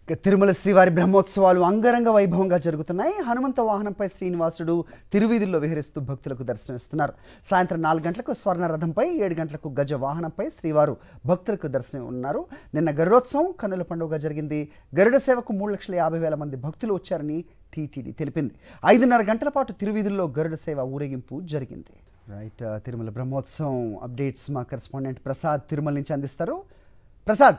ఇక తిరుమల శ్రీవారి బ్రహ్మోత్సవాలు అంగరంగ వైభవంగా జరుగుతున్నాయి హనుమంత వాహనంపై శ్రీనివాసుడు తిరువీధుల్లో విహరిస్తూ భక్తులకు దర్శనమిస్తున్నారు సాయంత్రం నాలుగు గంటలకు స్వర్ణ రథంపై ఏడు గంటలకు గజ వాహనంపై శ్రీవారు భక్తులకు దర్శనం ఉన్నారు నిన్న గరుడోత్సవం కన్నుల పండుగ జరిగింది గరుడ సేవకు మూడు లక్షల యాభై వేల మంది భక్తులు వచ్చారని టీటీడీ తెలిపింది ఐదున్నర గంటల పాటు తిరువీధుల్లో గరుడ సేవ ఊరేగింపు జరిగింది రైట్ తిరుమల బ్రహ్మోత్సవం అప్డేట్స్ మా కరెస్పాండెంట్ ప్రసాద్ తిరుమల నుంచి అందిస్తారు ప్రసాద్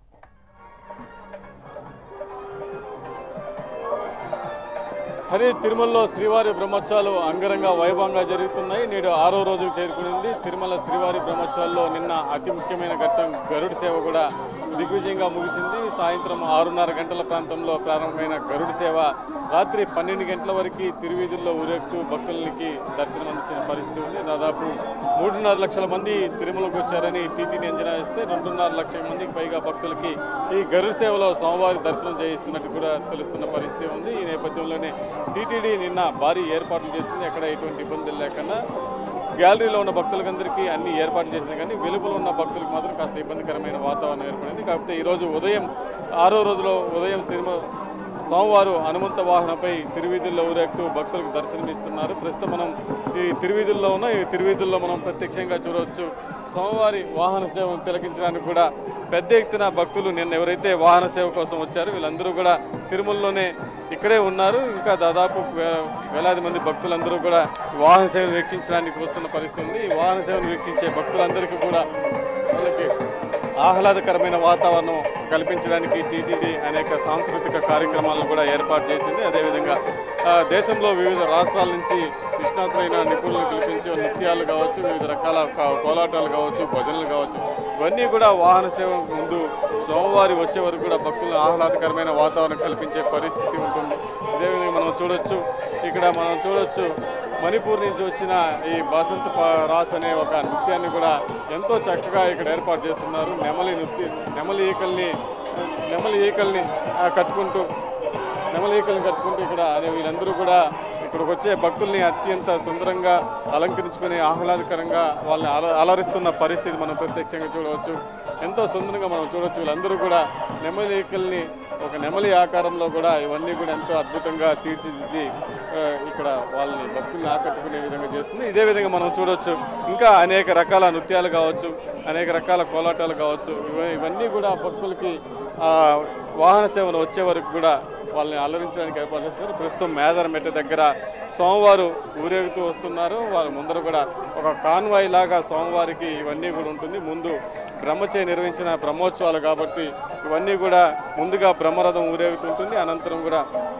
హరి తిరుమలలో శ్రీవారి బ్రహ్మోత్సవాలు అంగరంగ వైభవంగా జరుగుతున్నాయి నేడు ఆరో రోజుకు చేరుకునింది తిరుమల శ్రీవారి బ్రహ్మోత్సవాల్లో నిన్న అతి ముఖ్యమైన ఘట్టం గరుడ సేవ కూడా దిగ్విజయంగా ముగిసింది సాయంత్రం ఆరున్నర గంటల ప్రాంతంలో ప్రారంభమైన గరుడ సేవ రాత్రి పన్నెండు గంటల వరకు తిరువీధుల్లో ఊరేగుతూ భక్తులకి దర్శనం అందించిన పరిస్థితి ఉంది దాదాపు మూడున్నర లక్షల మంది తిరుమలకు వచ్చారని టీటీడీ అంచనా వేస్తే రెండున్నర లక్షల మందికి పైగా భక్తులకి ఈ గరుడ సేవలో సోమవారి దర్శనం చేయిస్తున్నట్టు కూడా తెలుస్తున్న పరిస్థితి ఉంది ఈ నేపథ్యంలోనే టీటీడీ నిన్న భారీ ఏర్పాట్లు చేసింది ఎక్కడ ఎటువంటి ఇబ్బందులు లేకుండా గ్యాలరీలో ఉన్న భక్తులకందరికీ అన్ని ఏర్పాట్లు చేసింది కానీ వెలుపల ఉన్న భక్తులకు మాత్రం కాస్త ఇబ్బందికరమైన వాతావరణం ఏర్పడింది కాకపోతే ఈరోజు ఉదయం ఆరో రోజులో ఉదయం తిరుమల సోమవారం హనుమంత వాహనంపై తిరువీధుల్లో ఊరేగుతూ భక్తులకు దర్శనమిస్తున్నారు ప్రస్తుతం మనం ఈ తిరువీధుల్లో ఉన్న ఈ తిరువీధుల్లో మనం ప్రత్యక్షంగా చూడవచ్చు సోమవారి వాహన సేవను తిలకించడానికి కూడా పెద్ద ఎత్తున భక్తులు నిన్న ఎవరైతే వాహన సేవ కోసం వచ్చారో వీళ్ళందరూ కూడా తిరుమలలోనే ఇక్కడే ఉన్నారు ఇంకా దాదాపు వే- వేలాది మంది భక్తులందరూ కూడా ఈ వాహన సేవను వీక్షించడానికి వస్తున్న పరిస్థితి ఉంది ఈ వాహన సేవను వీక్షించే భక్తులందరికీ కూడా వాళ్ళకి ఆహ్లాదకరమైన వాతావరణం కల్పించడానికి టీటీడీ అనేక సాంస్కృతిక కార్యక్రమాలను కూడా ఏర్పాటు చేసింది అదేవిధంగా ఆ, దేశంలో వివిధ రాష్ట్రాల నుంచి నిష్ణాతులైన నిపుణులను పిలిపించి నృత్యాలు కావచ్చు వివిధ రకాల కా- కోలాటాలు కావచ్చు భజనలు కావచ్చు ఇవన్నీ కూడా వాహన సేవ ముందు సోమవారి వచ్చే వరకు కూడా భక్తులను ఆహ్లాదకరమైన వాతావరణం కల్పించే పరిస్థితి ఉంటుంది అదేవిధంగా మనం చూడొచ్చు ఇక్కడ మనం చూడొచ్చు మణిపూర్ నుంచి వచ్చిన ఈ బసంత్ ప- రాస్ అనే ఒక నృత్యాన్ని కూడా ఎంతో చక్కగా ఇక్కడ ఏర్పాటు చేస్తున్నారు నెమలి నృత్య నెమలి ఈకల్ని నెమలి ఈకల్ని ఆ, కట్టుకుంటూ నెమలి ఈకల్ని కట్టుకుంటూ ఇక్కడ అనే వీళ్ళందరూ కూడా ఇక్కడికి వచ్చే భక్తుల్ని అత్యంత సుందరంగా అలంకరించుకుని ఆహ్లాదకరంగా వాళ్ళని అల అలరిస్తున్న పరిస్థితి మనం ప్రత్యక్షంగా చూడవచ్చు ఎంతో సుందరంగా మనం చూడవచ్చు వీళ్ళందరూ కూడా నెమలి ఈకల్ని ఒక నెమలి ఆకారంలో కూడా ఇవన్నీ కూడా ఎంతో అద్భుతంగా తీర్చిదిద్ది ఆ, ఇక్కడ వాళ్ళని భక్తుల్ని ఆకట్టుకునే విధంగా చేస్తుంది ఇదే విధంగా మనం చూడొచ్చు ఇంకా అనేక రకాల నృత్యాలు కావచ్చు అనేక రకాల కోలాటాలు కావచ్చు ఇవ- ఇవన్నీ కూడా భక్తులకి ఆ, వాహన సేవను వచ్చే వరకు కూడా వాళ్ళని అలరించడానికి ఏర్పాటు చేస్తారు ప్రస్తుతం మేదరమెట్ట దగ్గర సోమవారం ఊరేగుతూ వస్తున్నారు వారి ముందర కూడా ఒక కాన్వాయ్ లాగా సోమవారికి ఇవన్నీ కూడా ఉంటుంది ముందు బ్రహ్మచే నిర్వహించిన బ్రహ్మోత్సవాలు కాబట్టి ఇవన్నీ కూడా ముందుగా బ్రహ్మరథం ఊరేగుతుంటుంది అనంతరం కూడా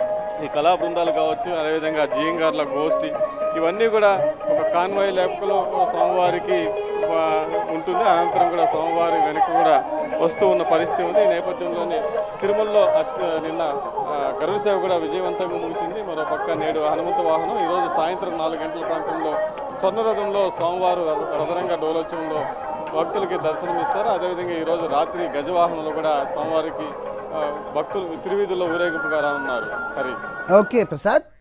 ఈ కళా బృందాలు కావచ్చు అదేవిధంగా జియంగార్ల గోష్ఠి ఇవన్నీ కూడా ఒక కాన్వాయ్ లెక్కలో సోమవారికి ఆ, ఉంటుంది అనంతరం కూడా సోమవారి వెనక కూడా వస్తూ ఉన్న పరిస్థితి ఉంది ఈ నేపథ్యంలోనే తిరుమలలో అత్- నిన్న ఆ, గరుడ సేవ కూడా విజయవంతంగా ముగిసింది మరో పక్క నేడు హనుమంత వాహనం ఈరోజు సాయంత్రం నాలుగు గంటల ప్రాంతంలో స్వర్ణరథంలో సోమవారం రథ- రథరంగ డోలోత్సవంలో భక్తులకి దర్శనమిస్తారు అదేవిధంగా ఈరోజు రాత్రి గజవాహనంలో కూడా సోమవారికి ఆ, భక్తులు తిరువీధుల్లో ఊరేగింపుగా రానున్నారు హరి ఓకే ప్రసాద్